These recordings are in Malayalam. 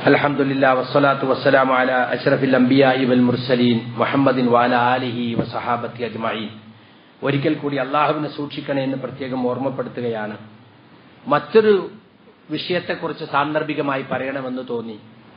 الحمد لله والصلاة والسلام على أشرف الأنبياء والمرسلين محمد وعلى آله وصحابته أجمعين ഒരിക്കൽ കൂടി അള്ളാഹുവിനെ സൂക്ഷിക്കണേ എന്ന് പ്രത്യേകം ഓർമ്മപ്പെടുത്തുകയാണ് മറ്റൊരു വിഷയത്തെക്കുറിച്ച് സാന്ദർഭികമായി പറയണമെന്ന് തോന്നി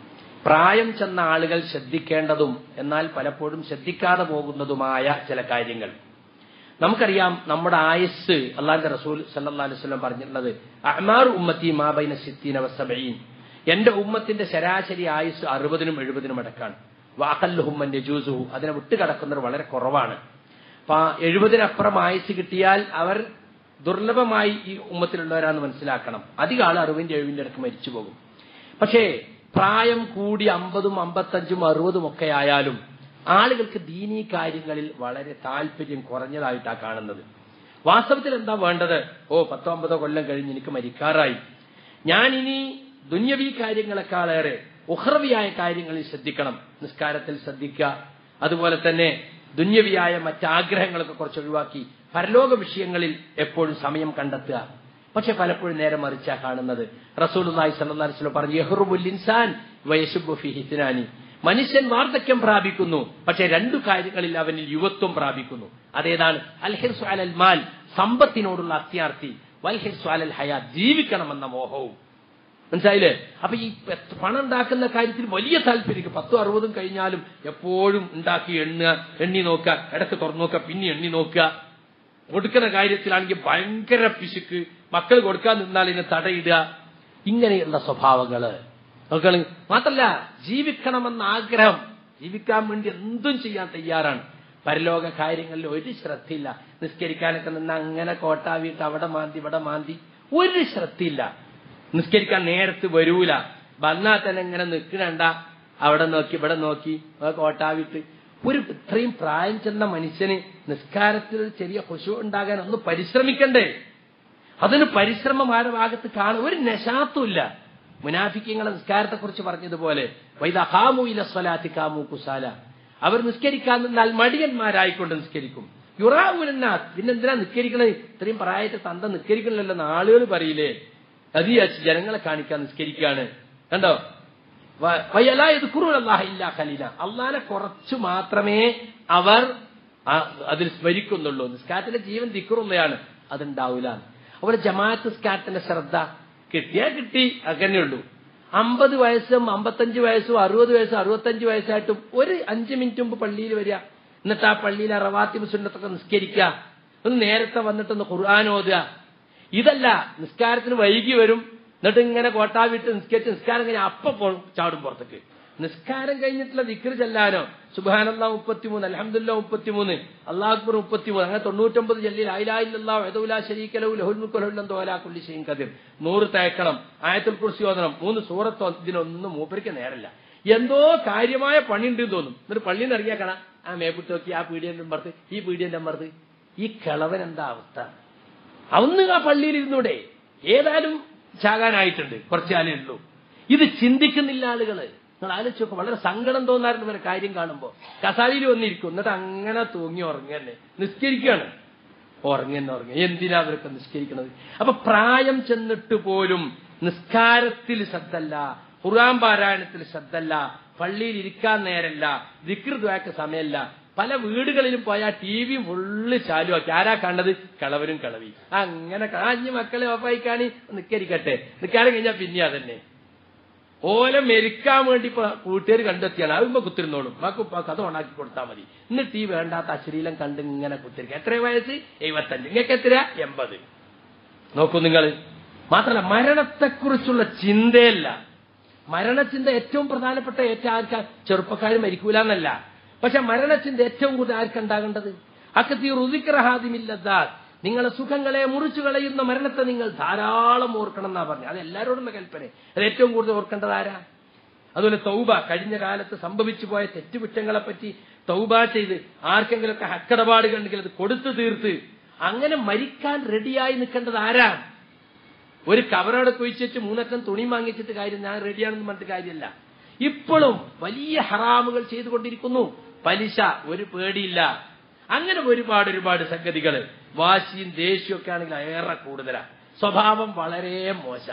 പ്രായം ചെന്ന ആളുകൾ ശ്രദ്ധിക്കേണ്ടതും എന്നാൽ പലപ്പോഴും ശ്രദ്ധിക്കാതെ പോകുന്നതുമായ ചില കാര്യങ്ങൾ നമുക്കറിയാം നമ്മുടെ ആയുസ് അള്ളാന്റെ റസൂൽ സല്ലാ അലുവല്ലം പറഞ്ഞിട്ടുള്ളത് അഹ്മാർ ഉമ്മത്തി മാബൈന സിത്തീന വസബീൻ എന്റെ ഉമ്മത്തിന്റെ ശരാശരി ആയുസ് അറുപതിനും എഴുപതിനും അടക്കാണ് വാക്കല്ലുഹുമ്മൻ യജൂസുഹു അതിനെ വിട്ടുകടക്കുന്നവർ വളരെ കുറവാണ് അപ്പൊ എഴുപതിനപ്പുറം ആയുസ് കിട്ടിയാൽ അവർ ദുർലഭമായി ഈ ഉമ്മത്തിലുള്ളവരാന്ന് മനസ്സിലാക്കണം അധികം ആൾ അറിവിന്റെ എഴുവിന്റെ ഇടയ്ക്ക് മരിച്ചു പോകും പക്ഷേ പ്രായം കൂടി അമ്പതും അമ്പത്തഞ്ചും അറുപതും ഒക്കെ ആയാലും ആളുകൾക്ക് ദീനീ കാര്യങ്ങളിൽ വളരെ താല്പര്യം കുറഞ്ഞതായിട്ടാണ് കാണുന്നത് വാസ്തവത്തിൽ എന്താ വേണ്ടത് ഓ പത്തോ അമ്പതോ കൊല്ലം കഴിഞ്ഞ് എനിക്ക് മരിക്കാറായി ഞാനിനി ദുന്യവി കാര്യങ്ങളെക്കാളേറെ ഉഹ്രവിയായ കാര്യങ്ങളിൽ ശ്രദ്ധിക്കണം നിസ്കാരത്തിൽ ശ്രദ്ധിക്കുക അതുപോലെ തന്നെ ദുന്യവിയായ മറ്റാഗ്രഹങ്ങളൊക്കെ കുറച്ച് ഒഴിവാക്കി പരലോക വിഷയങ്ങളിൽ എപ്പോഴും സമയം കണ്ടെത്തുക പക്ഷെ പലപ്പോഴും നേരെ മറിച്ചാ കാണുന്നത് റസൂലുല്ലാഹി സല്ലല്ലാഹു അലൈഹി വസല്ലം പറഞ്ഞു യഹ്റുബുൽ ഇൻസാൻ വയശുബു ഫി ഹിത്നാനി മനുഷ്യൻ വാർദ്ധക്യം പ്രാപിക്കുന്നു പക്ഷെ രണ്ടു കാര്യങ്ങളിൽ അവനിൽ യുവത്വം പ്രാപിക്കുന്നു അതേതാണ് അൽഹിർസു അലൽ മാൽ സമ്പത്തിനോടുള്ള അത്യാർത്ഥി വൽഹിർസു അലൽ ഹയാ ജീവിക്കണമെന്ന മോഹവും മനസ്സിലായില്ലേ അപ്പൊ ഈ പണം ഉണ്ടാക്കുന്ന കാര്യത്തിൽ വലിയ താല്പര്യം പത്തും അറുപതും കഴിഞ്ഞാലും എപ്പോഴും ഉണ്ടാക്കി എണ്ണുക എണ്ണി നോക്കുക ഇടക്ക് തുറന്നു നോക്കുക പിന്നെ എണ്ണി നോക്കുക കൊടുക്കുന്ന കാര്യത്തിലാണെങ്കിൽ ഭയങ്കര പിശുക്ക് മക്കൾ കൊടുക്കാൻ നിന്നാൽ ഇതിനെ തടയിടുക ഇങ്ങനെയുള്ള സ്വഭാവങ്ങള് നോക്കള് മാത്രല്ല ജീവിക്കണമെന്ന ആഗ്രഹം ജീവിക്കാൻ വേണ്ടി എന്തും ചെയ്യാൻ തയ്യാറാണ് പരലോക കാര്യങ്ങളിൽ ഒരു ശ്രദ്ധയില്ല നിസ്കരിക്കാനൊക്കെ നിന്ന് അങ്ങനെ കോട്ടാവിയിട്ട് അവിടെ മാന്തി ഇവിടെ മാന്തി ഒരു ശ്രദ്ധയില്ല നിസ്കരിക്കാൻ നേരത്ത് വരൂല വന്നാൽ തന്നെ ഇങ്ങനെ നിൽക്കണണ്ട അവിടെ നോക്കി ഇവിടെ നോക്കി കോട്ടാവിട്ട് ഒരു ഇത്രയും പ്രായം ചെന്ന മനുഷ്യന് നിസ്കാരത്തിൽ ഒരു ചെറിയ ഹുശു ഉണ്ടാകാൻ ഒന്ന് പരിശ്രമിക്കണ്ടേ അതിന് പരിശ്രമം ആരുടെ ഭാഗത്ത് കാണും ഒരു നശാത്തുമില്ല മുനാഫിക്കങ്ങളെ നിസ്കാരത്തെ കുറിച്ച് പറഞ്ഞതുപോലെ വൈദാമു ഇല സ്വലാത്തി കാമു കുസാല അവർ നിസ്കരിക്കാൻ നിന്നാൽ മടിയന്മാരായിക്കൊണ്ട് നിസ്കരിക്കും യുറാവുനാ പിന്നെന്തിനാ നിസ്കരിക്കണത് ഇത്രയും പ്രായത്തെ തന്ത നിസ്കരിക്കണല്ലോ ആളുകൾ പറയില്ലേ അത് ജനങ്ങളെ കാണിക്കാൻ നിസ്കരിക്കുകയാണ് കണ്ടോ വയലായത് കുറവല്ലാഹില്ല ഖലീല അള്ളാനെ കുറച്ചു മാത്രമേ അവർ അതിൽ സ്മരിക്കുന്നുള്ളൂ നിസ്കാരത്തിന്റെ ജീവൻ ദിക്കുറുള്ളയാണ് അതുണ്ടാവൂല അവിടെ ജമാഅത്ത് നിസ്കാരത്തിന്റെ ശ്രദ്ധ കിട്ടിയാ കിട്ടി അങ്ങനെയുള്ളൂ അമ്പത് വയസ്സും അമ്പത്തഞ്ച് വയസ്സും അറുപത് വയസ്സും അറുപത്തഞ്ച് വയസ്സായിട്ടും ഒരു അഞ്ച് മിനിറ്റ് മുമ്പ് പള്ളിയിൽ വരിക എന്നിട്ട് ആ പള്ളിയിൽ റവാത്തി സുന്നത്തൊക്കെ നിസ്കരിക്കുക ഒന്ന് നേരത്തെ വന്നിട്ടൊന്ന് ഖുർആൻ ഓതുക ഇതല്ല നിസ്കാരത്തിന് വൈകി വരും എന്നിട്ട് ഇങ്ങനെ കോട്ടാവിട്ട് നിസ്കരിച്ച് നിസ്കാരം കഴിഞ്ഞ അപ്പ ചാടും പുറത്തേക്ക് നിസ്കാരം കഴിഞ്ഞിട്ടുള്ള ദിക്കർ ചെല്ലാനോ സുബാനല്ലാ മുപ്പത്തിമൂന്ന് അലഹമുല്ല മുപ്പത്തിമൂന്ന് അള്ളാഹ്ബർ മുപ്പത്തിമൂന്ന് അങ്ങനെ തൊണ്ണൂറ്റൊമ്പത് ജല്ലിൽ അയിലായില്ലാ വെതവുല ശരീക്കലവ് ലഹുൽമുക്കൊല്ലുള്ളി ഷെയ്ൻ കതിർ നൂറ് തേക്കണം ആയത്തുൽ കുർസി ഓതണം മൂന്ന് സൂറത്തോ ഇതിനൊന്നും മൂപ്പരിക്ക് നേരല്ല എന്തോ കാര്യമായ പണിയുണ്ട് തോന്നും എന്നിട്ട് പള്ളിയിൽ നിന്ന് ഇറങ്ങിയാ കാണാം ആ മേപ്പിട്ട് നോക്കി ആ പീഡിയന്റെ അമ്പർത്ത് ഈ പീഡിയന്റെ അമ്പർത്ത് ഈ കിളവൻ എന്താ അവസ്ഥ അന്ന് ആ പള്ളിയിൽ ഇരുന്നൂടെ ഏതായാലും ചാകാനായിട്ടുണ്ട് കുറച്ചാലേ ഉള്ളൂ ഇത് ചിന്തിക്കുന്നില്ല ആളുകള് നിങ്ങൾ ആലോചിച്ചൊക്കെ വളരെ സങ്കടം തോന്നാറുണ്ട് ഇവരെ കാര്യം കാണുമ്പോ കസാലിയിൽ വന്നിരിക്കും എന്നിട്ട് അങ്ങനെ തൂങ്ങി ഉറങ്ങന്നെ നിസ്കരിക്കുകയാണ് ഉറങ്ങന്നെ ഉറങ്ങ എന്തിനാ അവരൊക്കെ നിസ്കരിക്കുന്നത് അപ്പൊ പ്രായം ചെന്നിട്ട് പോലും നിസ്കാരത്തിൽ ശ്രദ്ധല്ല ഖുർആൻ പാരായണത്തിൽ ശ്രദ്ധല്ല പള്ളിയിൽ ഇരിക്കാൻ നേരല്ല വികൃതമാക്ക സമയമല്ല പല വീടുകളിലും പോയാൽ ടി വിയും ഫുള്ള് ചാലുവാക്കി ആരാ കണ്ടത് കളവരും കളവി അങ്ങനെ കാഞ്ഞ് മക്കളെ ഓഫായി കാണി നിക്കരിക്കട്ടെ നിൽക്കാതെ കഴിഞ്ഞാൽ പിന്നെ അതന്നെ ഓല മെരിക്കാൻ വേണ്ടി ഇപ്പൊ കൂട്ടുകാർ കണ്ടെത്തിയാണ് അതുമ്പോ കുത്തിരുന്നോളും മക്ക് കഥ ഉണ്ടാക്കി കൊടുത്താൽ മതി എന്നിട്ട് ഈ വേണ്ടാത്ത അശ്ലീലം കണ്ട് ഇങ്ങനെ കുത്തിരിക്കുക എത്ര വയസ്സ് എഴുപത്തഞ്ച് നിങ്ങൾക്ക് എത്ര എൺപത് നോക്കൂ നിങ്ങൾ മാത്രമല്ല മരണത്തെക്കുറിച്ചുള്ള ചിന്തയല്ല മരണചിന്ത ഏറ്റവും പ്രധാനപ്പെട്ട ഏറ്റവും ആർക്കാ ചെറുപ്പക്കാർ മരിക്കൂല എന്നല്ല പക്ഷെ മരണചിന്ത ഏറ്റവും കൂടുതൽ ആർക്കുണ്ടാകേണ്ടത് അക്കത്തി റുതിക്രഹാദിമില്ലതാ നിങ്ങളെ സുഖങ്ങളെ മുറിച്ചു കളയുന്ന മരണത്തെ നിങ്ങൾ ധാരാളം ഓർക്കണം എന്നാ പറഞ്ഞു അത് എല്ലാവരോടുള്ള കൽപ്പന അത് ഏറ്റവും കൂടുതൽ ഓർക്കേണ്ടത് ആരാ അതുപോലെ തൗബ കഴിഞ്ഞ കാലത്ത് സംഭവിച്ചു പോയ തെറ്റുകുറ്റങ്ങളെ പറ്റി തൗബ ചെയ്ത് ആർക്കെങ്കിലുമൊക്കെ ഹക്കടപാടുകൾ ഉണ്ടെങ്കിൽ അത് കൊടുത്തു തീർത്ത് അങ്ങനെ മരിക്കാൻ റെഡിയായി നിൽക്കേണ്ടത് ആരാ ഒരു കവറോടെ കുഴിച്ചിട്ട് മൂന്നറ്റം തുണി വാങ്ങിച്ചിട്ട് കാര്യം ഞാൻ റെഡിയാണെന്ന് പറഞ്ഞിട്ട് കാര്യമല്ല ഇപ്പോഴും വലിയ ഹറാമുകൾ ചെയ്തുകൊണ്ടിരിക്കുന്നു പലിശ ഒരു പേടിയില്ല അങ്ങനെ ഒരുപാട് ഒരുപാട് സംഗതികൾ വാശിയും ദേഷ്യവും ഒക്കെ ആണെങ്കിൽ ഏറെ കൂടുതലാണ് സ്വഭാവം വളരെ മോശം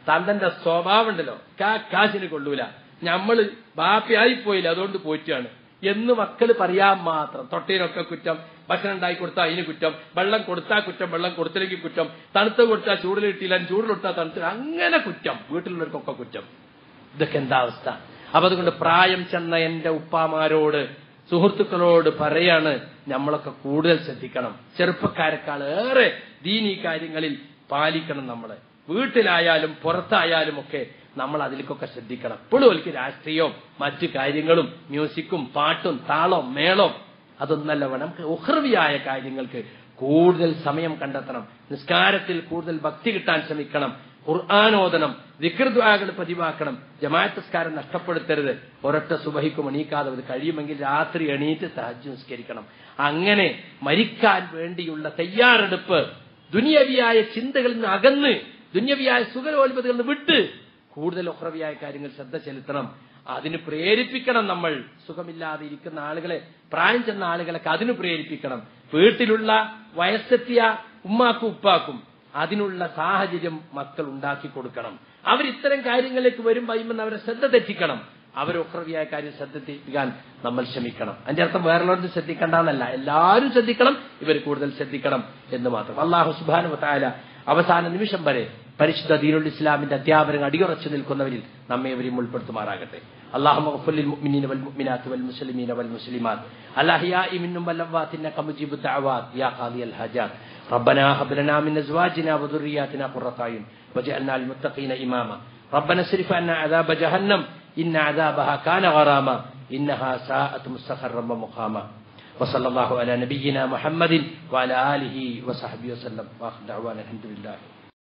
തന്തന്റെ സ്വഭാവം ഉണ്ടല്ലോ കാ കാശിന് കൊള്ളൂല ഞമ്മള് ബാപ്പയായി പോയില്ല അതുകൊണ്ട് പോറ്റാണ് എന്ന് മക്കള് പറയാൻ മാത്രം തൊട്ടീനൊക്കെ കുറ്റം ഭക്ഷണം ഉണ്ടാക്കി കൊടുത്താൽ അതിന് കുറ്റം വെള്ളം കൊടുത്താൽ കുറ്റം വെള്ളം കൊടുത്തില്ലെങ്കിൽ കുറ്റം തണുത്ത് കൊടുത്താൽ ചൂടിൽ കിട്ടിയില്ല ചൂടിൽ കൊടുത്താൽ തണുത്ത് അങ്ങനെ കുറ്റം വീട്ടിലുള്ളവർക്കൊക്കെ കുറ്റം ഇതൊക്കെ എന്താ അവസ്ഥ അപ്പൊ അതുകൊണ്ട് പ്രായം ചെന്ന എന്റെ ഉപ്പാമാരോട് സുഹൃത്തുക്കളോട് പറയാണ് നമ്മളൊക്കെ കൂടുതൽ ശ്രദ്ധിക്കണം ചെറുപ്പക്കാരെക്കാൾ ഏറെ ദീനീ കാര്യങ്ങളിൽ പാലിക്കണം നമ്മള് വീട്ടിലായാലും പുറത്തായാലും ഒക്കെ നമ്മൾ അതിലേക്കൊക്കെ ശ്രദ്ധിക്കണം ഇപ്പോഴും എനിക്ക് രാഷ്ട്രീയവും മറ്റു കാര്യങ്ങളും മ്യൂസിക്കും പാട്ടും താളവും മേളവും അതൊന്നല്ല വേണം നമുക്ക് ഉഹ്രവിയായ കാര്യങ്ങൾക്ക് കൂടുതൽ സമയം കണ്ടെത്തണം നിസ്കാരത്തിൽ കൂടുതൽ ഭക്തി കിട്ടാൻ ശ്രമിക്കണം ഖുർആാനോദനം വികൃദ്വാകൾ പതിവാക്കണം ജമാഅത്ത് നിസ്കാരം നഷ്ടപ്പെടുത്തരുത് ഒരൊറ്റ സുബഹിക്കും എണീക്കാതെ അത് കഴിയുമെങ്കിൽ രാത്രി എണീറ്റ് തഹജ് നിസ്കരിക്കണം അങ്ങനെ മരിക്കാൻ വേണ്ടിയുള്ള തയ്യാറെടുപ്പ് ദുനിയവിയായ ചിന്തകളിൽ നിന്ന് അകന്ന് ദുന്യവിയായ സുഖലോൽപതകളിൽ നിന്ന് വിട്ട് കൂടുതൽ ഒഹ്രവിയായ കാര്യങ്ങൾ ശ്രദ്ധ ചെലുത്തണം അതിന് പ്രേരിപ്പിക്കണം നമ്മൾ സുഖമില്ലാതെ ഇരിക്കുന്ന ആളുകളെ പ്രായം ചെന്ന ആളുകളൊക്കെ അതിന് പ്രേരിപ്പിക്കണം വീട്ടിലുള്ള വയസ്സെത്തിയ ഉമ്മാക്കും ഉപ്പാക്കും അതിനുള്ള സാഹചര്യം മക്കൾ ഉണ്ടാക്കി കൊടുക്കണം അവർ ഇത്തരം കാര്യങ്ങളിലേക്ക് വരുമ്പോൾ അയിമെന്ന് അവരെ ശ്രദ്ധ തെറ്റിക്കണം അവർ ഉഹ്രവിയായ കാര്യം ശ്രദ്ധ തെറ്റിക്കാൻ നമ്മൾ ശ്രമിക്കണം അതിന്റെ അർത്ഥം വേറുള്ളവർക്ക് ശ്രദ്ധിക്കണ്ടെന്നല്ല എല്ലാവരും ശ്രദ്ധിക്കണം ഇവർ കൂടുതൽ ശ്രദ്ധിക്കണം എന്ന് മാത്രം അള്ളാഹു സുബാനു താല അവസാന നിമിഷം വരെ പരിശുദ്ധ ദീനുൽ ഇസ്ലാമിന്റെ അധ്യാപനം അടിയുറച്ചു നിൽക്കുന്നവരിൽ നമ്മെ ഇവരെയും ഉൾപ്പെടുത്തുമാറാകട്ടെ اللهم اغفر للمؤمنين والمؤمنات والمسلمين والمسلمات الأحياء منهم والأموات إنك مجيب الدعوات يا قاضي الحاجات ربنا هب لنا من أزواجنا وذرياتنا قرة أعين واجعلنا للمتقين إماما ربنا اصرف عنا عذاب جهنم إن عذابها كان غراما إنها ساءت مستقرا ومقاما وصلى الله على نبينا محمد وعلى آله وصحبه وسلم وآخر دعوانا الحمد لله